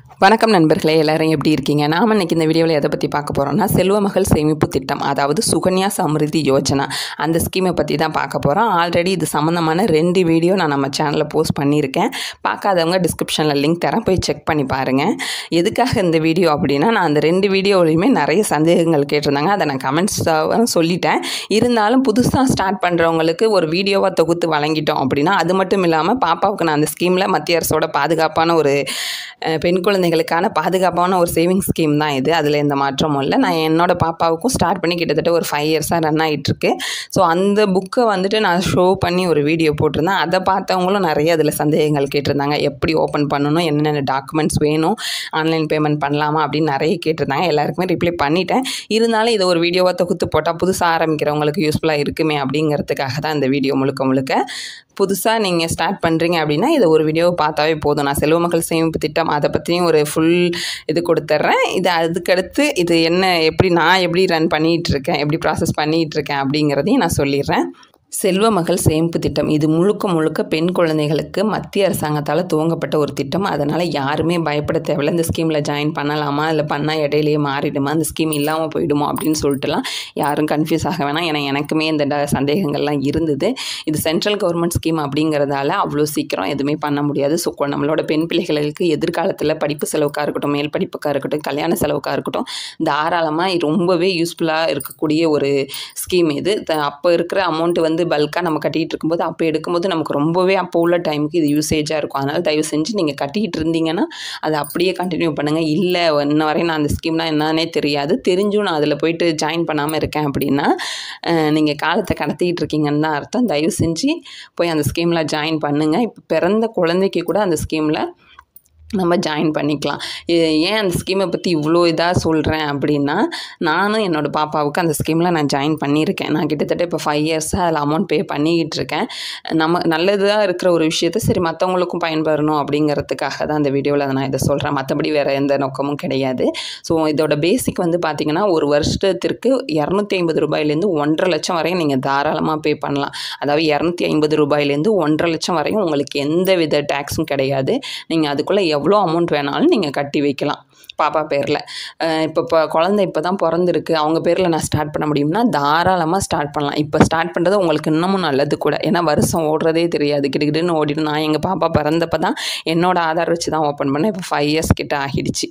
வணக்கம் நண்பர்களே எல்லாரும் எப்படி இருக்கீங்க நாம் இன்னைக்கு இந்த வீடியோவில் எதை பற்றி பார்க்க போகிறோம்னா செல்வ மகள் சேமிப்பு திட்டம் அதாவது சுகன்யா சமிருதி யோஜனா அந்த ஸ்கீமை பற்றி தான் பார்க்க போகிறோம் ஆல்ரெடி இது சம்மந்தமான ரெண்டு வீடியோ நான் நம்ம சேனலில் போஸ்ட் பண்ணியிருக்கேன் பார்க்காதவங்க டிஸ்கிரிப்ஷனில் லிங்க் தரேன் போய் செக் பண்ணி பாருங்கள் எதுக்காக இந்த வீடியோ அப்படின்னா நான் அந்த ரெண்டு வீடியோலையுமே நிறைய சந்தேகங்கள் கேட்டிருந்தாங்க அதை நான் கமெண்ட்ஸாக சொல்லிட்டேன் இருந்தாலும் புதுசாக ஸ்டார்ட் பண்ணுறவங்களுக்கு ஒரு வீடியோவாக தொகுத்து வழங்கிட்டோம் அப்படின்னா அது மட்டும் இல்லாமல் பாப்பாவுக்கு நான் அந்த ஸ்கீமில் மத்திய அரசோட பாதுகாப்பான ஒரு அஹ், பெண் குழந்தைகளுக்கான பாதுகாப்பான ஒரு சேவிங்ஸ் ஸ்கீம் தான் இது அதில் எந்த மாற்றமும் இல்லை நான் என்னோட பாப்பாவுக்கும் ஸ்டார்ட் பண்ணி கிட்டத்தட்ட ஒரு ஃபைவ் இயர்ஸாக ரன் ஆகிட்டுருக்கு ஸோ அந்த புக்கை வந்துட்டு நான் ஷோ பண்ணி ஒரு வீடியோ போட்டிருந்தேன் அதை பார்த்தவங்களும் நிறைய அதில் சந்தேகங்கள் கேட்டிருந்தாங்க எப்படி ஓப்பன் பண்ணணும் என்னென்ன டாக்குமெண்ட்ஸ் வேணும் ஆன்லைன் பேமெண்ட் பண்ணலாமா அப்படின்னு நிறைய கேட்டிருந்தாங்க எல்லாருக்குமே ரிப்ளை பண்ணிட்டேன் இருந்தாலும் இதை ஒரு வீடியோவாக தொகுத்து போட்டால் புதுசாக ஆரம்பிக்கிறவங்களுக்கு யூஸ்ஃபுல்லாக இருக்குமே அப்படிங்கிறதுக்காக தான் இந்த வீடியோ முழுக்க முழுக்க புதுசாக நீங்கள் ஸ்டார்ட் பண்ணுறீங்க அப்படின்னா இதை ஒரு வீடியோவை பார்த்தாவே போதும் நான் செல்வ மக்கள் சேமிப்பு திட்டம் அதை பற்றியும் ஒரு ஃபுல் இது கொடுத்துட்றேன் இது அதுக்கடுத்து இது என்ன எப்படி நான் எப்படி ரன் பண்ணிகிட்டு இருக்கேன் எப்படி ப்ராசஸ் பண்ணிகிட்டு இருக்கேன் அப்படிங்கிறதையும் நான் சொல்லிடுறேன் செல்வ மகள் சேமிப்பு திட்டம் இது முழுக்க முழுக்க பெண் குழந்தைகளுக்கு மத்திய அரசாங்கத்தால் துவங்கப்பட்ட ஒரு திட்டம் அதனால் யாருமே பயப்பட தேவையில்ல இந்த ஸ்கீமில் ஜாயின் பண்ணலாமா இல்லை பண்ணால் இடையிலேயே மாறிடுமா அந்த ஸ்கீம் இல்லாமல் போயிடுமா அப்படின்னு சொல்லிட்டுலாம் யாரும் கன்ஃபியூஸ் ஆக வேணாம் ஏன்னா எனக்குமே இந்த ட- சந்தேகங்கள்லாம் இருந்தது இது சென்ட்ரல் கவர்மெண்ட் ஸ்கீம் அப்படிங்கிறதால அவ்வளோ சீக்கிரம் எதுவுமே பண்ண முடியாது ஸோ நம்மளோட பெண் பிள்ளைகளுக்கு எதிர்காலத்தில் படிப்பு செலவுக்காக இருக்கட்டும் மேல் படிப்புக்காக இருக்கட்டும் கல்யாண செலவுக்காக இருக்கட்டும் தாராளமாக ரொம்பவே யூஸ்ஃபுல்லாக இருக்கக்கூடிய ஒரு ஸ்கீம் இது த- அப்போ இருக்கிற அமௌண்ட் வந்து பல்காக நம்ம கட்டிகிட்டு இருக்கும்போது அப்போ எடுக்கும்போது நமக்கு ரொம்பவே அப்போ உள்ள டைமுக்கு இது யூசேஜாக இருக்கும் அதனால் தயவு செஞ்சு நீங்கள் கட்டிக்கிட்டு இருந்தீங்கன்னா அதை அப்படியே கண்டினியூ பண்ணுங்கள் இல்லை இன்ன வரையும் நான் அந்த ஸ்கீம்னா என்னன்னே தெரியாது தெரிஞ்சும் நான் அதில் போயிட்டு ஜாயின் பண்ணாமல் இருக்கேன் அப்படின்னா நீங்கள் காலத்தை கடத்திக்கிட்டு இருக்கீங்கன்னு தான் அர்த்தம் தயவு செஞ்சு போய் அந்த ஸ்கீமில் ஜாயின் பண்ணுங்கள் இப்போ பிறந்த குழந்தைக்கு கூட அந்த ஸ்கீமில் நம்ம ஜாயின் பண்ணிக்கலாம் ஏ- ஏன் அந்த ஸ்கீமை பற்றி இவ்வளோ இதாக சொல்கிறேன் அப்படின்னா நானும் என்னோடய பாப்பாவுக்கு அந்த ஸ்கீமில் நான் ஜாயின் பண்ணியிருக்கேன் நான் கிட்டத்தட்ட இப்போ ஃபைவ் இயர்ஸாக அதில் அமௌண்ட் பே பண்ணிக்கிட்டு இருக்கேன் நம்ம நல்லதாக இருக்கிற ஒரு விஷயத்த சரி மற்றவங்களுக்கும் பயன்பெறணும் அப்படிங்கிறதுக்காக தான் அந்த வீடியோவில் நான் இதை சொல்கிறேன் மற்றபடி வேறு எந்த நோக்கமும் கிடையாது ஸோ இதோட பேசிக் வந்து பார்த்திங்கன்னா ஒரு வருஷத்திற்கு இரநூத்தி ஐம்பது ரூபாயிலேருந்து ஒன்றரை லட்சம் வரையும் நீங்கள் தாராளமாக பே பண்ணலாம் அதாவது இரநூத்தி ஐம்பது ரூபாயிலேருந்து ஒன்றரை லட்சம் வரையும் உங்களுக்கு எந்த வித டேக்ஸும் கிடையாது நீங்கள் அதுக்குள்ளே எவ்வளோ அமௌண்ட் வேணாலும் நீங்கள் கட்டி வைக்கலாம் பாப்பா பேரில் இப்போ இப்போ குழந்தை இப்போ தான் பிறந்திருக்கு அவங்க பேரில் நான் ஸ்டார்ட் பண்ண முடியும்னா தாராளமாக ஸ்டார்ட் பண்ணலாம் இப்போ ஸ்டார்ட் பண்ணுறது உங்களுக்கு இன்னமும் நல்லது கூட ஏன்னா வருஷம் ஓடுறதே தெரியாது கிடுகிடுன்னு ஓடிடும் நான் எங்கள் பாப்பா பிறந்தப்ப தான் என்னோட ஆதார் வச்சு தான் ஓப்பன் பண்ணேன் இப்போ ஃபைவ் இயர்ஸ் கிட்ட ஆகிடுச்சு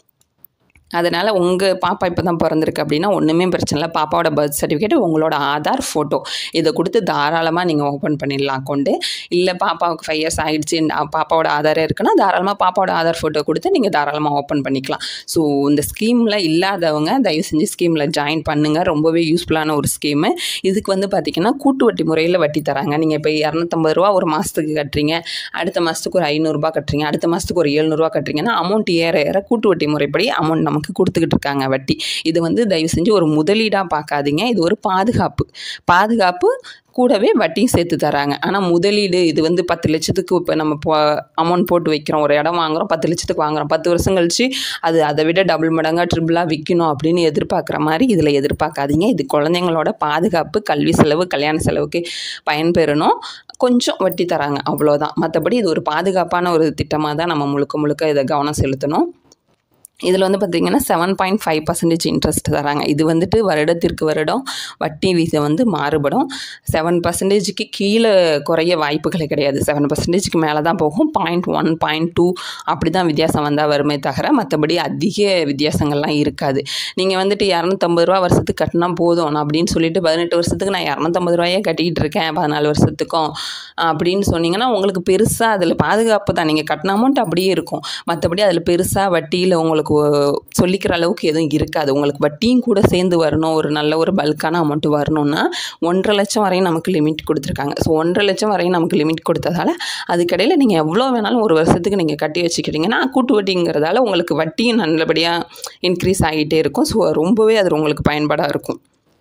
அதனால் உங்கள் பாப்பா இப்போ தான் பிறந்திருக்கு அப்படின்னா ஒன்றுமே பிரச்சனை இல்லை பாப்பாவோட பர்த் சர்டிஃபிகேட் உங்களோட ஆதார் ஃபோட்டோ இதை கொடுத்து தாராளமாக நீங்கள் ஓப்பன் பண்ணிடலாம் அக்கௌண்ட்டு இல்லை பாப்பாவுக்கு ஃபைவ் இயர்ஸ் ஆகிடுச்சு பாப்பாவோட ஆதாரே இருக்குன்னா தாராளமாக பாப்பாவோட ஆதார் ஃபோட்டோ கொடுத்து நீங்கள் தாராளமாக ஓப்பன் பண்ணிக்கலாம் ஸோ இந்த ஸ்கீமில் இல்லாதவங்க தயவு செஞ்சு ஸ்கீமில் ஜாயின் பண்ணுங்கள் ரொம்பவே யூஸ்ஃபுல்லான ஒரு ஸ்கீமு இதுக்கு வந்து பார்த்திங்கன்னா கூட்டு வட்டி முறையில் வட்டி தராங்க நீங்கள் இப்போ இரநூத்தம்பது ரூபா ஒரு மாதத்துக்கு கட்டுறீங்க அடுத்த மாதத்துக்கு ஒரு ஐநூறுரூபா கட்டுறீங்க அடுத்த மாதத்துக்கு ஒரு ஏழ்நூறுபா கட்டுறீங்கன்னா அமௌண்ட் ஏற ஏற கூட்டு வட்டி முறைப்படி அமௌண்ட் நமக்கு கொடுத்துக்கிட்டு இருக்காங்க வட்டி இது வந்து தயவு செஞ்சு ஒரு முதலீடாக பார்க்காதீங்க இது ஒரு பாதுகாப்பு பாதுகாப்பு கூடவே வட்டியும் சேர்த்து தராங்க ஆனால் முதலீடு இது வந்து பத்து லட்சத்துக்கு இப்போ நம்ம போ அமௌண்ட் போட்டு வைக்கிறோம் ஒரு இடம் வாங்குறோம் பத்து லட்சத்துக்கு வாங்குறோம் பத்து வருஷம் கழிச்சு அது அதை விட டபுள் மடங்காக ட்ரிபிளாக விற்கணும் அப்படின்னு எதிர்பார்க்குற மாதிரி இதில் எதிர்பார்க்காதீங்க இது குழந்தைங்களோட பாதுகாப்பு கல்வி செலவு கல்யாண செலவுக்கு பயன்பெறணும் கொஞ்சம் வட்டி தராங்க அவ்வளோதான் மற்றபடி இது ஒரு பாதுகாப்பான ஒரு திட்டமாக தான் நம்ம முழுக்க முழுக்க இதை கவனம் செலுத்தணும் இதில் வந்து பார்த்திங்கன்னா seven point five percentage interest தராங்க இது வந்துட்டு வருடத்திற்கு வருடம் வட்டி வீதம் வந்து மாறுபடும் செவன் பர்சன்டேஜுக்கு கீழே குறைய வாய்ப்புகளே கிடையாது செவன் பர்சன்டேஜுக்கு மேலே தான் போகும் பாயிண்ட் ஒன் பாயிண்ட் டூ அப்படி தான் வித்தியாசம் வந்தால் வருமே தவிர மற்றபடி அதிக வித்தியாசங்கள்லாம் இருக்காது நீங்கள் வந்துட்டு இரநூத்தம்பது ரூபா வருஷத்துக்கு கட்டினா போதும் நான் அப்படின்னு சொல்லிட்டு பதினெட்டு வருஷத்துக்கு நான் இரநூத்தம்பது ரூபாயே கட்டிக்கிட்டு இருக்கேன் பதினாலு வருஷத்துக்கும் அப்படின்னு சொன்னீங்கன்னா உங்களுக்கு பெருசாக அதில் பாதுகாப்பு தான் நீங்கள் கட்டின அமௌண்ட் அப்படியே இருக்கும் மற்றபடி அதில் பெருசாக வட்டியில் உங்களுக்கு ஒ- சொல்லிக்கிற அளவுக்கு எதுவும் இருக்காது உங்களுக்கு வட்டியும் கூட சேர்ந்து வரணும் ஒரு நல்ல ஒரு பல்கான அமௌண்ட் வரணும்னா ஒன்றரை லட்சம் வரையும் நமக்கு லிமிட் கொடுத்துருக்காங்க ஸோ ஒன்றரை லட்சம் வரையும் நமக்கு லிமிட் கொடுத்ததால அதுக்கடையில் நீங்கள் எவ்வளோ வேணாலும் ஒரு வருஷத்துக்கு நீங்கள் கட்டி வச்சுக்கிட்டீங்கன்னா கூட்டு வட்டிங்கிறதால உங்களுக்கு வட்டியும் நல்லபடியாக இன்க்ரீஸ் ஆகிட்டே இருக்கும் ஸோ ரொம்பவே அது உங்களுக்கு பயன்பாடாக இருக்கும்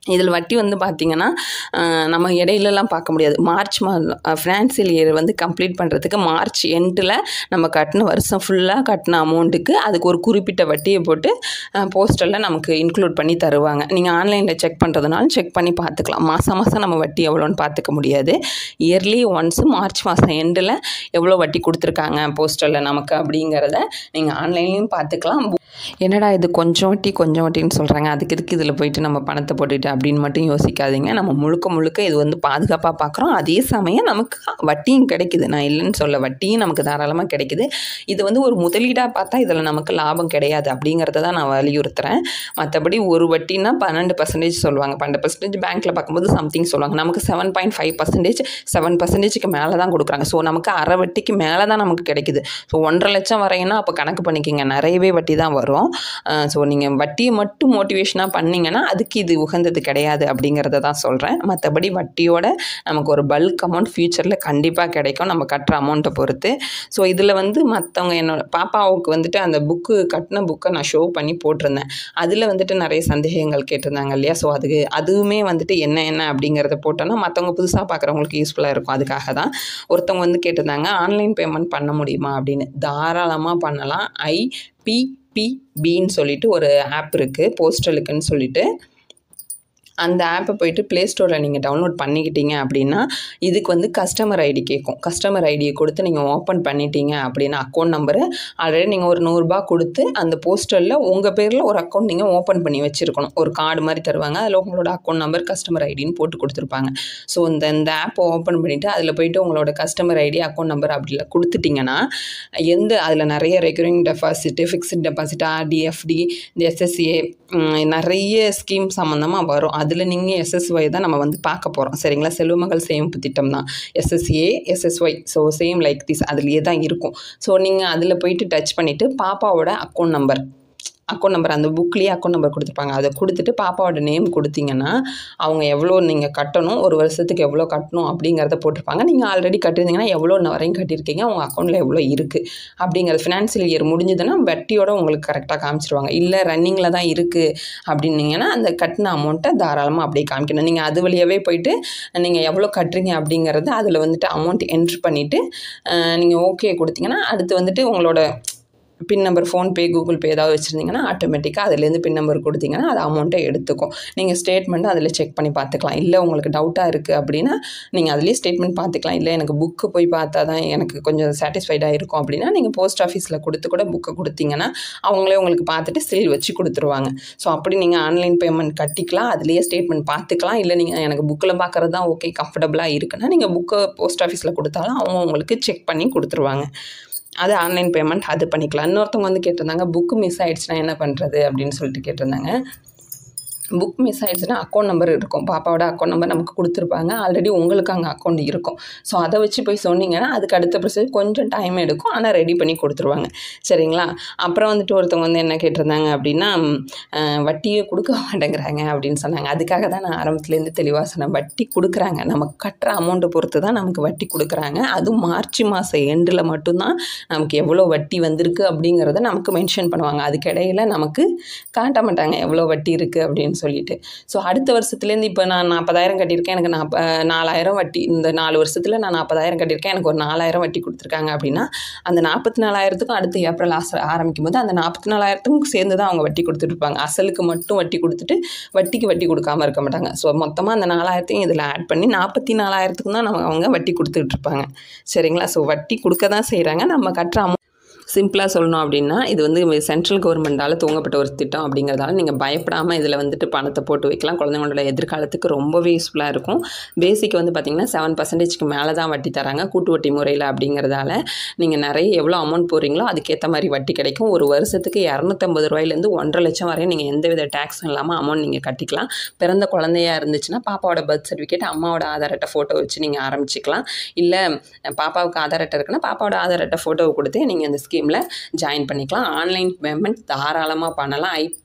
இதில் வட்டி வந்து பார்த்திங்கன்னா அஹ், நம்ம இடையிலலாம் பார்க்க முடியாது மார்ச் மா ஃபினான்சியல் இயர் வந்து கம்ப்ளீட் பண்ணுறதுக்கு மார்ச் எண்டில் நம்ம கட்டின வருஷம் ஃபுல்லாக கட்டின அமௌண்ட்டுக்கு அதுக்கு ஒரு குறிப்பிட்ட வட்டியை போட்டு போஸ்டரில் நமக்கு இன்க்ளூட் பண்ணி தருவாங்க நீங்கள் ஆன்லைனில் செக் பண்ணுறதுனாலும் செக் பண்ணி பார்த்துக்கலாம் மாதம் மாதம் நம்ம வட்டி எவ்வளோன்னு பார்த்துக்க முடியாது இயர்லி ஒன்ஸு மார்ச் மாதம் எண்டில் எவ்வளோ வட்டி கொடுத்துருக்காங்க போஸ்டரில் நமக்கு அப்படிங்கிறத நீங்கள் ஆன்லைன்லேயும் பார்த்துக்கலாம் என்னடா இது கொஞ்சம் வட்டி கொஞ்சம் வட்டின்னு சொல்கிறாங்க அதுக்கு இதுக்கு இதில் போயிட்டு நம்ம பணத்தை போட்டுட்டு அப்படின்னு மட்டும் யோசிக்காதீங்க நம்ம முழுக்க முழுக்க இது வந்து பாதுகாப்பாக பார்க்குறோம் அதே சமயம் நமக்கு வட்டியும் கிடைக்குது நான் இல்லைன்னு சொல்ல வட்டியும் நமக்கு தாராளமாக கிடைக்குது இது வந்து ஒரு முதலீடாக பார்த்தா இதில் நமக்கு லாபம் கிடையாது அப்படிங்கிறத தான் நான் வலியுறுத்துறேன் மற்றபடி ஒரு வட்டினா பன்னெண்டு பர்சன்டேஜ் சொல்லுவாங்க பன்னெண்டு பர்சன்டேஜ் பேங்க்கில் பார்க்கும்போது சம்திங் சொல்லுவாங்க நமக்கு seven point five percentage seven பர்சன்டேஜுக்கு மேலே தான் கொடுக்குறாங்க ஸோ நமக்கு அரை வட்டிக்கு மேலே தான் நமக்கு கிடைக்குது ஸோ ஒன்றரை லட்சம் வரையும்னா அப்போ கணக்கு பண்ணிக்கிங்க நிறையவே வட்டி தான் வரும் ஸோ நீங்கள் வட்டியை மட்டும் மோட்டிவேஷனாக பண்ணீங்கன்னா அதுக்கு இது உகந்தது கிடையாது அப்படிங்கிறத தான் சொல்கிறேன் மற்றபடி வட்டியோட நமக்கு ஒரு பல்க் அமௌண்ட் ஃப்யூச்சரில் கண்டிப்பாக கிடைக்கும் நம்ம கட்டுற அமௌண்ட்டை பொறுத்து ஸோ இதில் வந்து மற்றவங்க என்னோட பாப்பாவுக்கு வந்துட்டு அந்த புக்கு கட்டின புக்கை நான் ஷோ பண்ணி போட்டிருந்தேன் அதில் வந்துட்டு நிறைய சந்தேகங்கள் கேட்டிருந்தாங்க இல்லையா ஸோ அதுக்கு அதுவுமே வந்துட்டு என்ன என்ன அப்படிங்கிறத போட்டோன்னா மற்றவங்க புதுசாக பார்க்குறவங்களுக்கு யூஸ்ஃபுல்லாக இருக்கும் அதுக்காக தான் ஒருத்தவங்க வந்து கேட்டிருந்தாங்க ஆன்லைன் பேமெண்ட் பண்ண முடியுமா அப்படின்னு தாராளமாக பண்ணலாம் ஐபிபிபின்னு சொல்லிட்டு ஒரு ஆப் இருக்குது போஸ்டலுக்குன்னு சொல்லிட்டு அந்த ஆப்பை போயிட்டு ப்ளே ஸ்டோரில் நீங்கள் டவுன்லோட் பண்ணிக்கிட்டீங்க அப்படின்னா இதுக்கு வந்து கஸ்டமர் ஐடி கேட்கும் கஸ்டமர் ஐடியை கொடுத்து நீங்கள் ஓப்பன் பண்ணிட்டீங்க அப்படின்னா அக்கௌண்ட் நம்பரு ஆல்ரெடி நீங்கள் ஒரு நூறுரூபா கொடுத்து அந்த போஸ்டரில் உங்கள் பேரில் ஒரு அக்கௌண்ட் நீங்கள் ஓப்பன் பண்ணி வச்சுருக்கணும் ஒரு கார்டு மாதிரி தருவாங்க அதில் உங்களோட அக்கௌண்ட் நம்பர் கஸ்டமர் ஐடின்னு போட்டு கொடுத்துருப்பாங்க ஸோ இந்த இந்த ஆப்பை ஓப்பன் பண்ணிவிட்டு அதில் போயிட்டு உங்களோட கஸ்டமர் ஐடி அக்கௌண்ட் நம்பர் அப்படிலாம் கொடுத்துட்டிங்கன்னா எந்த அதில் நிறைய recurring deposit fixed deposit RD FD இந்த எஸ்எஸ்ஏ நிறைய ஸ்கீம் சம்மந்தமாக வரும் அதில் நீங்கள் எஸ்எஸ்ஒய் தான் நம்ம வந்து பார்க்க போகிறோம் சரிங்களா செல்வமகள் சேமிப்பு திட்டம் தான் SSA SSY so same like this அதுலேயே தான் இருக்கும் ஸோ நீங்கள் அதில் போயிட்டு டச் பண்ணிவிட்டு பாப்பாவோட அக்கௌண்ட் நம்பர் அக்கௌண்ட் நம்பர் அந்த புக்லேயே அக்கௌண்ட் நம்பர் கொடுத்துருப்பாங்க அதை கொடுத்துட்டு பாப்பாவோட நேம் கொடுத்தீங்கன்னா அவங்க எவ்வளோ நீங்கள் கட்டணும் ஒரு வருஷத்துக்கு எவ்வளோ கட்டணும் அப்படிங்கிறத போட்டிருப்பாங்க நீங்கள் ஆல்ரெடி கட்டியிருந்தீங்கன்னா எவ்வளோ வரையும் கட்டியிருக்கீங்க உங்கள் அக்கௌண்ட்டில் எவ்வளோ இருக்குது அப்படிங்கிறது ஃபினான்ஷியல் இயர் முடிஞ்சதுன்னா வட்டியோட உங்களுக்கு கரெக்டாக காமிச்சிருவாங்க இல்லை ரன்னிங்கில் தான் இருக்குது அப்படின்னீங்கன்னா அந்த கட்டின அமௌண்ட்டை தாராளமாக அப்படியே காமிக்கணும் நீங்கள் அது வழியாகவே போயிட்டு நீங்கள் எவ்வளோ கட்டுறீங்க அப்படிங்கிறது அதில் வந்துட்டு அமௌண்ட் என்ட்ரு பண்ணிவிட்டு நீங்கள் ஓகே கொடுத்தீங்கன்னா அடுத்து வந்துட்டு உங்களோட PIN number PhonePe Google Pay ஏதாவது வச்சுருந்தீங்கன்னா ஆட்டோமேட்டிக்காக அதுலேருந்து பின் நம்பர் கொடுத்தீங்கன்னா அது அமௌண்ட்டை எடுத்துக்கும் நீங்கள் ஸ்டேட்மெண்ட் அதில் செக் பண்ணி பார்த்துக்கலாம் இல்லை உங்களுக்கு டவுட்டாக இருக்குது அப்படின்னா நீங்கள் அதுலேயே ஸ்டேட்மெண்ட் பார்த்துக்கலாம் இல்லை எனக்கு புக்கு போய் பார்த்தா தான் எனக்கு கொஞ்சம் சாட்டிஸ்ஃபைடாக இருக்கும் அப்படின்னா நீங்கள் போஸ்ட் ஆஃபீஸில் கொடுத்து கூட புக்கை கொடுத்தீங்கன்னா அவங்களே உங்களுக்கு பார்த்துட்டு சீல் வச்சு கொடுத்துருவாங்க ஸோ அப்படி நீங்கள் ஆன்லைன் பேமெண்ட் கட்டிக்கலாம் அதுலேயே ஸ்டேட்மெண்ட் பார்த்துக்கலாம் இல்லை நீங்கள் எனக்கு புக்கில் பார்க்குறது தான் ஓகே கம்ஃபர்டபுளாக இருக்குன்னா நீங்கள் புக்கை போஸ்ட் ஆஃபீஸில் கொடுத்தாலும் அவங்க உங்களுக்கு செக் பண்ணி கொடுத்துருவாங்க அது ஆன்லைன் பேமெண்ட் அது பண்ணிக்கலாம் இன்னொருத்தவங்க வந்து கேட்டிருந்தாங்க புக்கு மிஸ் ஆயிடுச்சுன்னா என்ன பண்ணுறது அப்படின்னு சொல்லிட்டு கேட்டிருந்தாங்க புக் மிஸ் ஆயிடுச்சுன்னா அக்கௌண்ட் நம்பர் இருக்கும் பாப்பாவோட அக்கௌண்ட் நம்பர் நமக்கு கொடுத்துருப்பாங்க ஆல்ரெடி உங்களுக்கு அங்கே அக்கௌண்ட் இருக்கும் ஸோ அதை வச்சு போய் சொன்னீங்கன்னா அதுக்கு அடுத்த ப்ரொசீஜர் கொஞ்சம் டைம் எடுக்கும் ஆனால் ரெடி பண்ணி கொடுத்துருவாங்க சரிங்களா அப்புறம் வந்துட்டு ஒருத்தவங்க வந்து என்ன கேட்டிருந்தாங்க அப்படின்னா அஹ், வட்டியே கொடுக்க மாட்டேங்கிறாங்க அப்படின்னு சொன்னாங்க அதுக்காக தான் நான் ஆரம்பத்துலேருந்து தெளிவாக சொன்னேன் வட்டி கொடுக்குறாங்க நம்ம கட்டுற அமௌண்ட்டை பொறுத்து தான் நமக்கு வட்டி கொடுக்குறாங்க அதுவும் மார்ச் மாதம் எண்டில் மட்டும்தான் நமக்கு எவ்வளோ வட்டி வந்திருக்கு அப்படிங்கிறத நமக்கு மென்ஷன் பண்ணுவாங்க அதுக்கு இடையில நமக்கு காட்ட மாட்டாங்க எவ்வளோ வட்டி இருக்குது அப்படின்னு சொல்லிட்டு ஸோ அடுத்த வருஷத்துலேருந்து இப்போ நான் நாற்பதாயிரம் கட்டியிருக்கேன் எனக்கு நாற்ப நாலாயிரம் வட்டி இந்த நாலு வருஷத்தில் நான் நாற்பதாயிரம் கட்டியிருக்கேன் எனக்கு ஒரு நாலாயிரம் வட்டி கொடுத்துருக்காங்க அப்படின்னா அந்த நாற்பத்தி நாலாயிரத்துக்கும் அடுத்து ஏப்ரல் ஆச ஆரம்பிக்கும் போது அந்த நாற்பத்தி நாலாயிரத்துக்கும் சேர்ந்து தான் அவங்க வட்டி கொடுத்துட்டு இருப்பாங்க அசலுக்கு மட்டும் வட்டி கொடுத்துட்டு வட்டிக்கு வட்டி கொடுக்காம இருக்க மாட்டாங்க ஸோ மொத்தமாக அந்த நாலாயிரத்தையும் இதில் ஆட் பண்ணி நாற்பத்தி நாலாயிரத்துக்கும் தான் நம்ம அவங்க வட்டி கொடுத்துட்டு இருப்பாங்க சரிங்களா ஸோ வட்டி கொடுக்க தான் செய்கிறாங்க நம்ம கட்டுற amount சிம்பிளாக சொல்லணும் அப்படின்னா இது வந்து சென்ட்ரல் கவர்மெண்டால் துவங்கப்பட்ட ஒரு திட்டம் அப்படிங்கிறதால நீங்கள் பயப்படாமல் இதில் வந்துட்டு பணத்தை போட்டு வைக்கலாம் குழந்தைங்களோட எதிர்காலத்துக்கு ரொம்பவே யூஸ்ஃபுல்லாக இருக்கும் பேசிக் வந்து பார்த்திங்கன்னா செவன் பர்சன்டேஜ்க்கு மேலே தான் வட்டி தராங்க கூட்டு வட்டி முறையில் அப்படிங்கிறதால நீங்கள் நிறைய எவ்வளோ அமௌண்ட் போடுறீங்களோ அதுக்கேற்ற மாதிரி வட்டி கிடைக்கும் ஒரு வருஷத்துக்கு இரநூத்தம்பது ரூபாயிலேருந்து ஒன்றரை லட்சம் வரையும் நீங்கள் எந்தவித டேக்ஸும் இல்லாமல் அமௌண்ட் நீங்கள் கட்டிக்கலாம் பிறந்த குழந்தையா இருந்துச்சுன்னா பாப்பாவோட பர்த் சர்டிஃபிகேட் அம்மாவோட ஆதார் அட்டை ஃபோட்டோ வச்சு நீங்கள் ஆரம்பிச்சிக்கலாம் இல்லை பாப்பாவுக்கு ஆதார் அட்டை இருக்குன்னா பாப்பாவோட ஆதார் அட்டை ஃபோட்டோவை கொடுத்து நீங்கள் இந்த ஸ்கீமில் ஜாயின் பண்ணிக்கலாம் ஆன்லைன் பேமெண்ட் தாராளமாக பண்ணலாம்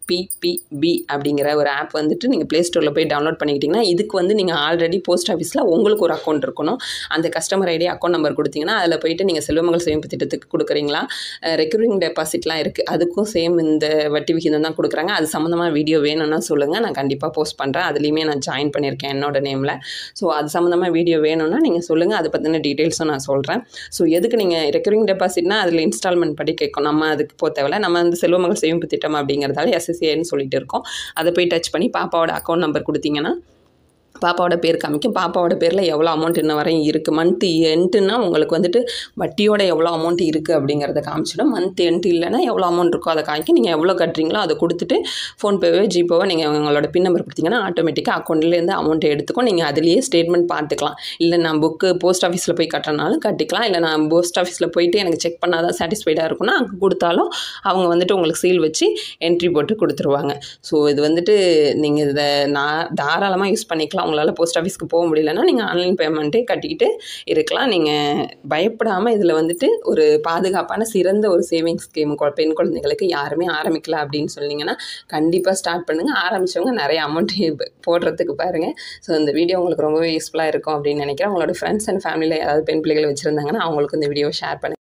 பிபிபி அப்படிங்கிற ஒரு ஆப் வந்துட்டு நீங்கள் ப்ளே ஸ்டோரில் போய் டவுன்லோட் பண்ணிக்கிட்டிங்கன்னா இதுக்கு வந்து நீங்கள் ஆல்ரெடி போஸ்ட் ஆஃபீஸில் உங்களுக்கு ஒரு அக்கௌண்ட் இருக்கணும் அந்த கஸ்டமர் ஐடி அக்கௌண்ட் நம்பர் கொடுத்தீங்கன்னா அதில் போயிட்டு நீங்கள் செல்வமகள் சேமிப்பு திட்டத்துக்கு கொடுக்குறீங்களா ரெக்கரிங் டெபாசிட்லாம் இருக்குது அதுக்கும் சேம் இந்த வட்டி விகிதம் தான் கொடுக்குறாங்க அது சம்மந்தமாக வீடியோ வேணும்னா சொல்லுங்கள் நான் கண்டிப்பாக போஸ்ட் பண்ணுறேன் அதுலேயுமே நான் ஜாயின் பண்ணியிருக்கேன் என்னோட நேமில் ஸோ அது சம்மந்தமாக வீடியோ வேணும்னா நீங்கள் சொல்லுங்கள் அதை பற்றின டீட்டெயில்ஸும் நான் சொல்கிறேன் ஸோ எதுக்கு நீங்கள் ரெக்கரிங் டெபாசிட்னா அதில் இன்ஸ்டால்மெண்ட் படி கேட்கும் நம்ம அதுக்கு போக தேவையில்ல நம்ம வந்து செல்வமகள் சேமிப்பு திட்டம் அப்படிங்கிறதால எஸ்எஸ்ஏன்னு சொல்லிட்டு இருக்கோம் அதை போய் டச் பண்ணி பாப்பாவோட அக்கௌண்ட் நம்பர் கொடுத்தீங்கன்னா பாப்பாவோட பேர் காமிக்கும் பாப்பாவோட பேரில் எவ்வளோ அமௌண்ட் இன்ன வரையும் இருக்குது மந்த் எண்ட்டுன்னா உங்களுக்கு வந்துட்டு வட்டியோட எவ்வளோ அமௌண்ட் இருக்குது அப்படிங்கிறத காமிச்சிடும் மந்த் எண்ட் இல்லைன்னா எவ்வளோ அமௌண்ட் இருக்கோ அதை காமிக்க நீங்கள் எவ்வளோ கட்டுறீங்களோ அதை கொடுத்துட்டு ஃபோன்பேவோ ஜிபேவோ நீங்கள் உங்களோட பின் நம்பர் கொடுத்தீங்கன்னா ஆட்டோமேட்டிக்காக அக்கௌண்ட்லேருந்து அமௌண்ட்டை எடுத்துக்கும் நீங்கள் அதுலேயே ஸ்டேட்மெண்ட் பார்த்துக்கலாம் இல்லை நான் புக்கு போஸ்ட் ஆஃபீஸில் போய் கட்டுறனாலும் கட்டிக்கலாம் இல்லை நான் போஸ்ட் ஆஃபீஸில் போயிட்டு எனக்கு செக் பண்ணாதான் சாட்டிஸ்ஃபைடாக இருக்கும்னா அங்கே கொடுத்தாலும் அவங்க வந்துட்டு உங்களுக்கு சீல் வச்சு என்ட்ரி போட்டு கொடுத்துருவாங்க ஸோ இது வந்துட்டு நீங்கள் இதை நான் தாராளமாக யூஸ் பண்ணிக்கலாம் உங்களால் போஸ்ட் ஆஃபீஸ்க்கு போக முடியலன்னா நீங்கள் ஆன்லைன் பேமெண்ட்டே கட்டிக்கிட்டு இருக்கலாம் நீங்கள் பயப்படாமல் இதில் வந்துட்டு ஒரு பாதுகாப்பான சிறந்த ஒரு சேவிங்ஸ் ஸ்கீம் பெண் குழந்தைகளுக்கு யாருமே ஆரம்பிக்கல அப்படின்னு சொன்னீங்கன்னா கண்டிப்பாக ஸ்டார்ட் பண்ணுங்கள் ஆரம்பித்தவங்க நிறைய அமௌண்ட் போடுறதுக்கு பாருங்கள் ஸோ இந்த வீடியோ உங்களுக்கு ரொம்பவே யூஸ்ஃபுல்லாக இருக்கும் அப்படின்னு நினைக்கிறேன் உங்களோட ஃப்ரெண்ட்ஸ் அண்ட் ஃபேமிலியில் யாராவது பெண் பிள்ளைகள் வச்சுருந்தாங்கன்னா அவங்களுக்கு இந்த வீடியோ ஷேர் பண்ணுங்கள்